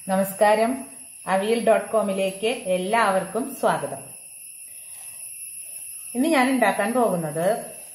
നമസ്കാരം അവിയൽ ഡോട്ട് കോമിലേക്ക് എല്ലാവർക്കും സ്വാഗതം ഇന്ന് ഞാൻ ഉണ്ടാക്കാൻ പോകുന്നത്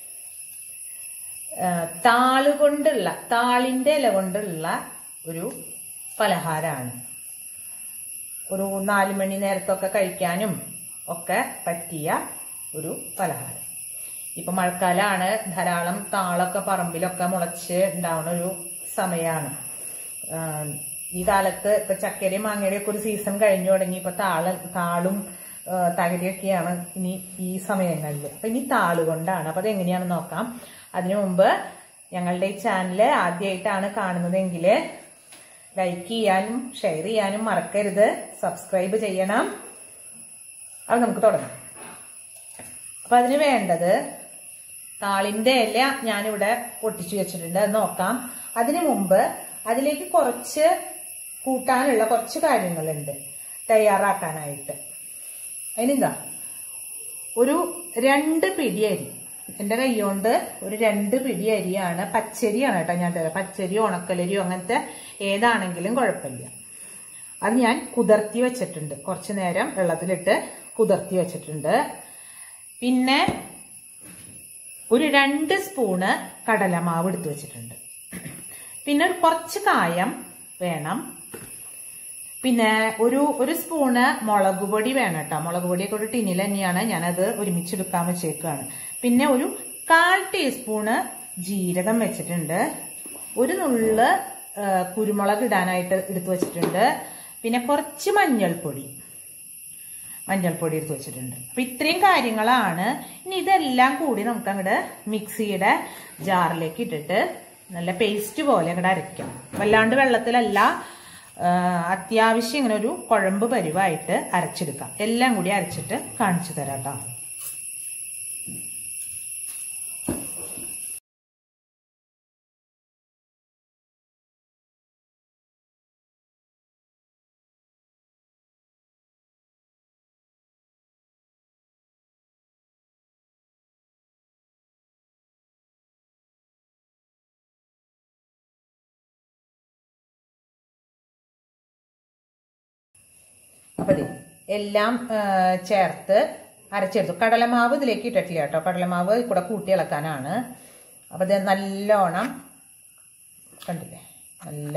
ആ, താള് കൊണ്ടുള്ള താളിന്റെ ഇല കൊണ്ടുള്ള ഒരു പലഹാരമാണ് ഒരു നാല് മണി നേരത്തൊക്കെ കഴിക്കാനും ഒക്കെ പറ്റിയ ഒരു പലഹാരം ഇപ്പൊ മഴക്കാലമാണ് ധാരാളം താളൊക്കെ പറമ്പിലൊക്കെ മുളച്ച് ഉണ്ടാവുന്ന ഒരു സമയമാണ് ഈ കാലത്ത് ഇപ്പൊ ചക്കരയും മാങ്ങയുടെ ഒക്കെ ഒരു സീസൺ കഴിഞ്ഞു തുടങ്ങി ഇപ്പൊ താള താളും ആ, തകരയൊക്കെയാണ് ഇനി ഈ സമയങ്ങളിൽ അപ്പൊ ഇനി താള് കൊണ്ടാണ് അപ്പൊ അതെങ്ങനെയാണെന്ന് നോക്കാം അതിനു മുമ്പ് ഞങ്ങളുടെ ഈ ചാനൽ ആദ്യമായിട്ടാണ് കാണുന്നതെങ്കിൽ ലൈക്ക് ചെയ്യാനും ഷെയർ ചെയ്യാനും മറക്കരുത് സബ്സ്ക്രൈബ് ചെയ്യണം അത് നമുക്ക് തുടങ്ങാം അപ്പൊ അതിന് വേണ്ടത് താളിന്റെ ഇല ഞാനിവിടെ പൊട്ടിച്ചു വെച്ചിട്ടുണ്ട് അത് നോക്കാം അതിനു മുമ്പ് അതിലേക്ക് കുറച്ച് കൂട്ടാനുള്ള കുറച്ച് കാര്യങ്ങളുണ്ട് തയ്യാറാക്കാനായിട്ട് അതിനെന്താ ഒരു രണ്ട് പിടി അരി എൻ്റെ കൈകൊണ്ട് ഒരു രണ്ട് പിടി അരിയാണ് പച്ചരിയാണ് കേട്ടോ ഞാൻ തരാം പച്ചരിയോ ഉണക്കലരിയോ അങ്ങനത്തെ ഏതാണെങ്കിലും കുഴപ്പമില്ല അത് ഞാൻ കുതിർത്തി വെച്ചിട്ടുണ്ട് കുറച്ച് നേരം വെള്ളത്തിലിട്ട് കുതിർത്തി വെച്ചിട്ടുണ്ട് പിന്നെ ഒരു രണ്ട് സ്പൂണ് കടലമാവ് എടുത്തു വെച്ചിട്ടുണ്ട് പിന്നെ ഒരു കുറച്ച് കായം വേണം പിന്നെ ഒരു ഒരു സ്പൂണ് മുളക് പൊടി വേണം കേട്ടോ മുളക് പൊടിയൊക്കെ ഒരു ടിന്നിൽ തന്നെയാണ് ഞാനത് ഒരുമിച്ചെടുക്കാൻ വെച്ചേക്കാണ് പിന്നെ ഒരു കാൽ ടീസ്പൂണ് ജീരകം വെച്ചിട്ടുണ്ട് ഒരു നുള്ള് ആ, കുരുമുളക് ഇടാനായിട്ട് എടുത്തു വെച്ചിട്ടുണ്ട് പിന്നെ കുറച്ച് മഞ്ഞൾപ്പൊടി മഞ്ഞൾപ്പൊടി എടുത്ത് വെച്ചിട്ടുണ്ട് അപ്പൊ ഇത്രയും കാര്യങ്ങളാണ് ഇനി ഇതെല്ലാം കൂടി നമുക്ക് അങ്ങോട്ട് മിക്സിയുടെ ജാറിലേക്ക് ഇട്ടിട്ട് നല്ല പേസ്റ്റ് പോലെ അങ്ങോട്ട് അരയ്ക്കാം വല്ലാണ്ട് വെള്ളത്തിലല്ല ആ, അത്യാവശ്യം ഇങ്ങനെ ഒരു കുഴമ്പ് പരിവായിട്ട് അരച്ചെടുക്കാം എല്ലാം കൂടി അരച്ചിട്ട് കാണിച്ചു തരാം കേട്ടോ അപ്പൊ ദേ എല്ലാം ആ, ചേർത്ത് അരച്ചെടുത്തു കടലമാവ് ഇതിലേക്ക് ഇട്ടിട്ടില്ല കേട്ടോ കടലമാവ് കൂടെ കൂട്ടി ഇളക്കാനാണ് അപ്പൊ ഇത് നല്ലോണം കണ്ടില്ലേ നല്ല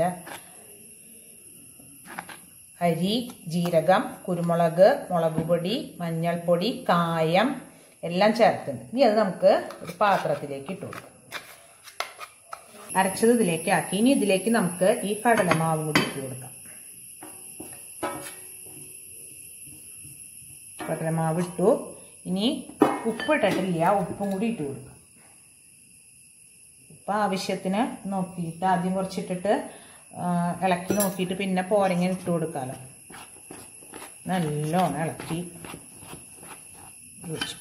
അരി ജീരകം കുരുമുളക് മുളക് പൊടി മഞ്ഞൾപ്പൊടി കായം എല്ലാം ചേർത്തുണ്ട് ഇനി അത് നമുക്ക് ഒരു പാത്രത്തിലേക്ക് ഇട്ടു കൊടുക്കാം അരച്ചത് ഇതിലേക്ക് ആക്കി ഇനി ഇതിലേക്ക് നമുക്ക് ഈ കടലമാവ് കൂടി ഇട്ട് കൊടുക്കാം കടലമാവ് ഇട്ടു ഇനി ഉപ്പ് ഇട്ടിട്ടില്ല ഉപ്പും കൂടി ഇട്ട് കൊടുക്കാം ഉപ്പ് ആവശ്യത്തിന് നോക്കിയിട്ട് ആദ്യം കുറച്ചിട്ടിട്ട് ആ, ഇളക്കി നോക്കിയിട്ട് പിന്നെ പോരങ്ങനെ ഇട്ട് കൊടുക്കാമല്ലോ നല്ലോണം ഇളക്കി യോജിപ്പിക്കും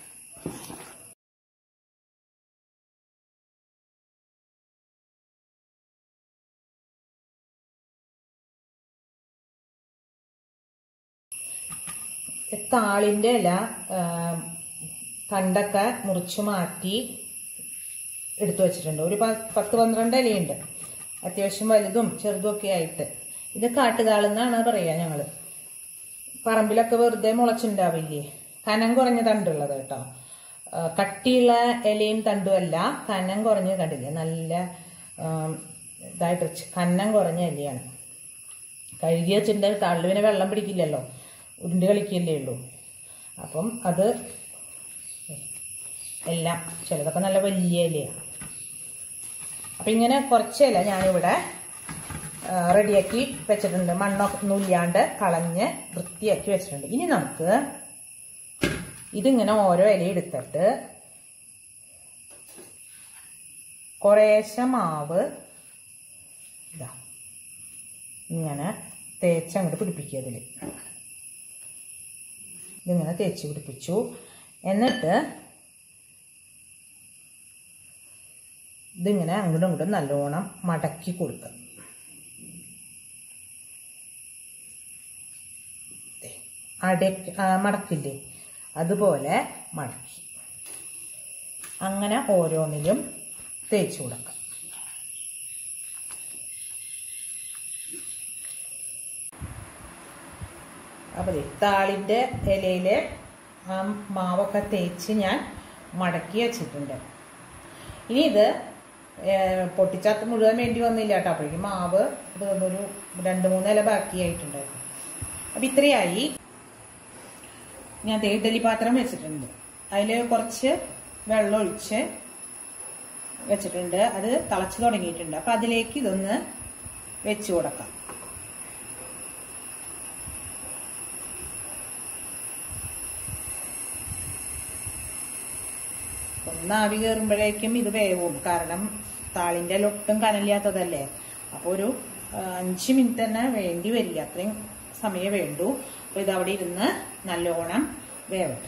താളിൻ്റെ ഇല ആ, തണ്ടൊക്കെ മുറിച്ചു മാറ്റി എടുത്തു വെച്ചിട്ടുണ്ട് ഒരു പ- പത്ത് പന്ത്രണ്ട് ഇലയുണ്ട് അത്യാവശ്യം വലുതും ചെറുതും ഒക്കെ ആയിട്ട് ഇത് കാട്ടുതാളെന്നാണ് പറയുക ഞങ്ങള് പറമ്പിലൊക്കെ വെറുതെ മുളച്ചുണ്ടാവില്ലേ കനം കുറഞ്ഞ തണ്ടുള്ളത് കേട്ടോ ആ, കട്ടിയുള്ള ഇലയും തണ്ടും അല്ല കനം കുറഞ്ഞ കണ്ടില്ലേ നല്ല ആ, ഇതായിട്ട് വെച്ച് കനം കുറഞ്ഞ ഇലയാണ് കഴുകി വെച്ചിട്ടുണ്ടെങ്കിൽ തള്ളുവിനെ വെള്ളം പിടിക്കില്ലല്ലോ ഉരുണ്ട് കളിക്കില്ലേ ഉള്ളൂ അപ്പം അത് എല്ലാം ചിലതൊക്കെ നല്ല വലിയ ഇലയാണ് അപ്പം ഇങ്ങനെ കുറച്ച് ഇല ഞാനിവിടെ ആ, റെഡിയാക്കി വെച്ചിട്ടുണ്ട് മണ്ണൊന്നും ഇല്ലാണ്ട് കളഞ്ഞ് വൃത്തിയാക്കി വെച്ചിട്ടുണ്ട് ഇനി നമുക്ക് ഇതിങ്ങനെ ഓരോ ഇല എടുത്തിട്ട് കുറേശ്ശെ മാവ് ഇതാ ഇങ്ങനെ തേച്ച് അങ്ങോട്ട് പിടിപ്പിക്കുക ഇതിൽ ഇതിങ്ങനെ തേച്ച് പിടിപ്പിച്ചു എന്നിട്ട് ഇതിങ്ങനെ അങ്ങോട്ടും ഇങ്ങോട്ടും നല്ലോണം മടക്കി കൊടുക്കുക ദേ, അട ആ, മടക്കില്ലേ അതുപോലെ മടക്കി അങ്ങനെ ഓരോന്നിലും തേച്ച് കൊടുക്കാം അപ്പോൾ താളിൻ്റെ ഇലയിൽ ആ മാവൊക്കെ തേച്ച് ഞാൻ മടക്കി വെച്ചിട്ടുണ്ട് ഇനി ഇത് പൊട്ടിച്ചാത്ത മുഴുവൻ വേണ്ടി വന്നില്ല കേട്ടോ അപ്പോഴേക്കും മാവ് ഇത് ഒരു രണ്ട് മൂന്ന് ഇല ബാക്കിയായിട്ടുണ്ടായിരുന്നു അപ്പം ഇത്രയായി ഞാൻ ദേ ഇഡലി പാത്രം വെച്ചിട്ടുണ്ട് അതിൽ കുറച്ച് വെള്ളം ഒഴിച്ച് വെച്ചിട്ടുണ്ട് അത് തിളച്ച് തുടങ്ങിയിട്ടുണ്ട് അപ്പം അതിലേക്ക് ഇതൊന്ന് വെച്ച് കൊടുക്കാം ഒന്ന് ആവി കയറുമ്പോഴേക്കും ഇത് വേവും കാരണം താളിൻ്റെ ഒട്ടും കനലില്ലാത്തതല്ലേ അപ്പോൾ ഒരു ആ, അഞ്ച് മിനിറ്റ് തന്നെ വേണ്ടി വരില്ല അത്രയും സമയം വേണ്ടു അപ്പോൾ ഇത് അവിടെ ഇരുന്ന് നല്ലോണം വേവട്ടെ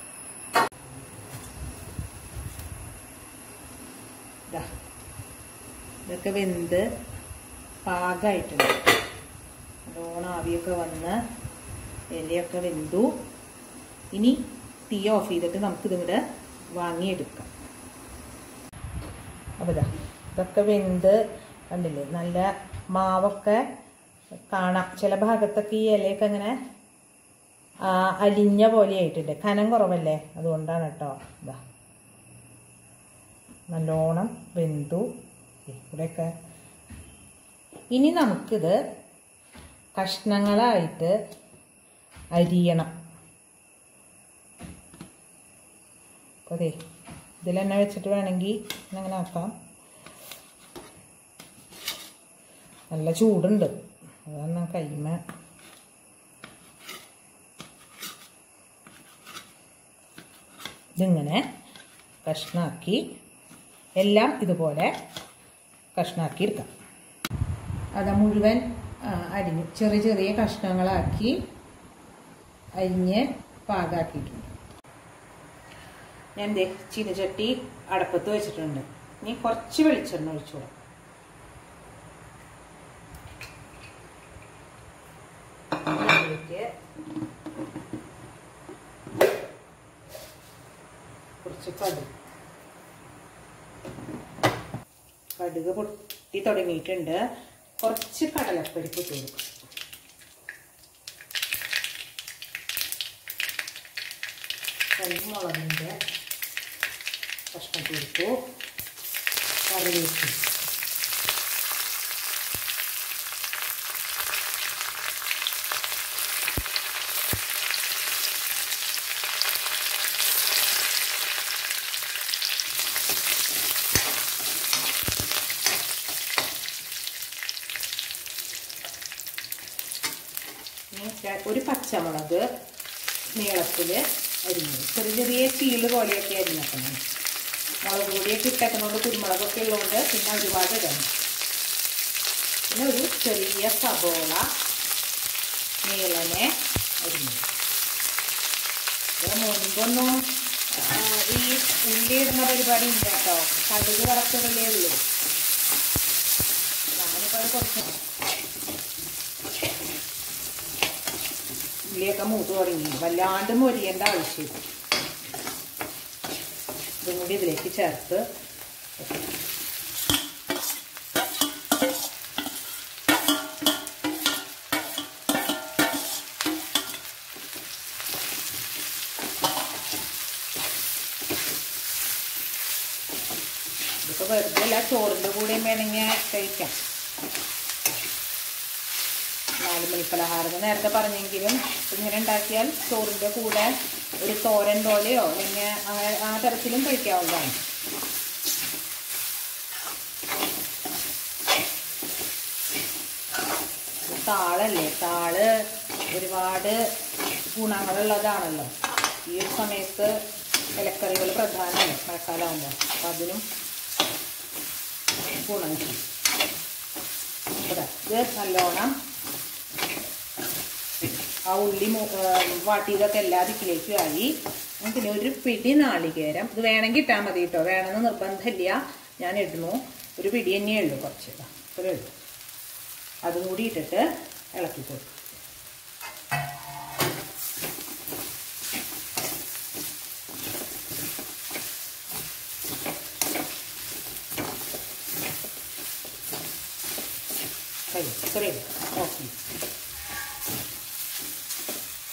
ദാ. ഇതൊക്കെ വെന്ത് പാകമായിട്ടുണ്ട് നല്ലോണം ആവിയൊക്കെ വന്ന് ഇലയൊക്കെ വെന്തു ഇനി തീ ഓഫ് ചെയ്തിട്ട് നമുക്ക് ഇതിവിടെ വാങ്ങിയെടുക്കാം അപ്പോൾ ഇതാ ഇതൊക്കെ വെന്ത് കണ്ടില്ലേ നല്ല മാവൊക്കെ കാണാം ചില ഭാഗത്തൊക്കെ ഈ ഇലയൊക്കെ ഇങ്ങനെ ആ, അലിഞ്ഞ പോലെ ആയിട്ടുണ്ട് കനം കുറവല്ലേ അതുകൊണ്ടാണ് കേട്ടോ ഇതാ നല്ലോണം വെന്തു ഇവിടെയൊക്കെ ഇനി നമുക്കിത് കഷ്ണങ്ങളായിട്ട് അരിയണം അതെ ഇതിൽ തന്നെ വെച്ചിട്ട് വേണമെങ്കിൽ അങ്ങനെ ആക്കാം നല്ല ചൂടുണ്ട് അതാണ് കൈമ ഇതിങ്ങനെ കഷ്ണാക്കി എല്ലാം ഇതുപോലെ കഷ്ണാക്കി എടുക്കാം അത് മുഴുവൻ ആ, അരിഞ്ഞ് ചെറിയ ചെറിയ കഷ്ണങ്ങളാക്കി അരിഞ്ഞ് പാകാക്കിയിട്ടുണ്ട് ഞാൻ ദേ ചീനച്ചട്ടി അടപ്പത്ത് വെച്ചിട്ടുണ്ട് ഇനി കുറച്ച് വെളിച്ചെണ്ണ ഒഴിച്ചു കൊടുക്കാം അതിലേക്ക് കുറച്ച് കടുക് കടുക് പൊട്ടി തുടങ്ങിയിട്ടുണ്ട് കുറച്ച് കടലപ്പരിപ്പ് ഇട്ട് കൊടുക്കും രണ്ട് മുളകിൻ്റെ കഷ്ണം കൊടുത്തു കറിവേപ്പില ഇനി ര- ഒരു പച്ചമുളക് നീളത്തിൽ അരിഞ്ഞത് ചെറിയ ചെറിയ ചീള് പോലെയൊക്കെ അരിഞ്ഞേക്കണം മുളക് പൊടിയൊക്കെ ഇട്ടേക്കുന്നതുകൊണ്ട് കുരുമുളകൊക്കെ ഉള്ളതുകൊണ്ട് പിന്നെ ഒരുപാട് ഇടണം പിന്നെ ഒരു ചെറിയ സബോള നീളനെ അരിഞ്ഞു ഇത് മുൻപൊന്നും ആ, ഈ ഉള്ളി ഇടുന്ന പരിപാടി ഇല്ല കേട്ടോ കടുക് വറുത്തിടലേ ഉള്ളൂ ഞാനിപ്പോൾ അത് കുറച്ച് ഉള്ളിയൊക്കെ മൂത്ത് തുടങ്ങി വല്ലാണ്ട് മൊരിയേണ്ട ആവശ്യമില്ല ഇതും കൂടി ഇതിലേക്ക് ചേർത്ത് ഇതിപ്പോൾ വെറുതെ അല്ല ചോറിൻ്റെ കൂടെയും വേണമെങ്കിൽ കഴിക്കാം നാല് മണി പലഹാരം നേരത്തെ പറഞ്ഞെങ്കിലും ഇങ്ങനെ ഉണ്ടാക്കിയാൽ ചോറിൻ്റെ കൂടെ ഒരു തോരൻ പോലെയോ അല്ലെങ്കിൽ അങ്ങനെ ആ തരത്തിലും കഴിക്കാവുന്നതാണ് ഇത് താളല്ലേ താള് ഒരുപാട് ഗുണങ്ങളുള്ളതാണല്ലോ ഈ ഒരു സമയത്ത് ഇലക്കറികൾ പ്രധാനമാണ് മഴക്കാലമാകുമ്പോൾ അപ്പം അതിനും ഗുണം ചെയ്യും ഇതാ, ഇത് നല്ലോണം ആ ഉള്ളി മു- ആ, വാട്ടിയതൊക്കെ എല്ലാ ദിക്കിലേക്കും ആയി പിന്നെ ഒരു പിടി നാളികേരം ഇത് വേണമെങ്കിൽ ഇട്ടാൽ മതി കേട്ടോ വേണമെന്ന് നിർബന്ധമില്ല ഞാൻ ഇടുന്നു ഒരു പിടി തന്നെയേ ഉള്ളൂ കുറച്ച് ഇതാ, ഇത്രേ ഉള്ളൂ അതും കൂടി ഇട്ടിട്ട് ഇളക്കി കൊടുക്കും കഴിഞ്ഞു ഇത്രയേ ഉള്ളൂ ഓക്കെ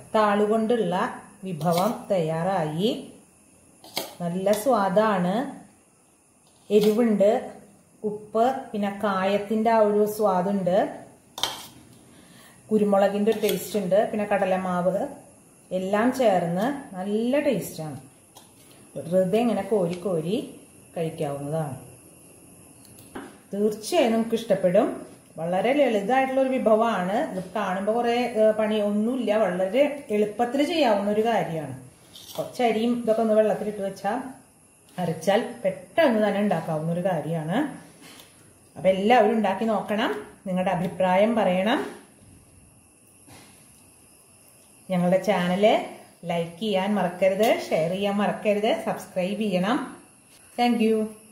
താളുകൊണ്ടുള്ള വിഭവം തയ്യാറായി നല്ല സ്വാദാണ് എരിവുണ്ട് ഉപ്പ് പിന്നെ കായത്തിന്റെ ആ ഒരു സ്വാദുണ്ട് കുരുമുളകിന്റെ ഒരു ടേസ്റ്റ് ഉണ്ട് പിന്നെ കടലമാവ് എല്ലാം ചേർന്ന് നല്ല ടേസ്റ്റാണ് വെറുതെ ഇങ്ങനെ കോരി കോരി കഴിക്കാവുന്നതാണ് തീർച്ചയായും നമുക്ക് ഇഷ്ടപ്പെടും വളരെ ലളിതമായിട്ടുള്ള ഒരു വിഭവമാണ് ഇത് കാണുമ്പോൾ കുറെ ഏഹ്, പണി ഒന്നുമില്ല വളരെ എളുപ്പത്തിൽ ചെയ്യാവുന്ന ഒരു കാര്യമാണ് കുറച്ച് അരിയും ഇതൊക്കെ ഒന്ന് വെള്ളത്തിലിട്ട് വെച്ചാൽ അരച്ചാൽ പെട്ടെന്ന് തന്നെ ഉണ്ടാക്കാവുന്ന ഒരു കാര്യമാണ് അപ്പൊ എല്ലാവരും ഉണ്ടാക്കി നോക്കണം നിങ്ങളുടെ അഭിപ്രായം പറയണം ഞങ്ങളുടെ ചാനല് ലൈക്ക് ചെയ്യാൻ മറക്കരുത് ഷെയർ ചെയ്യാൻ മറക്കരുത് സബ്സ്ക്രൈബ് ചെയ്യണം താങ്ക്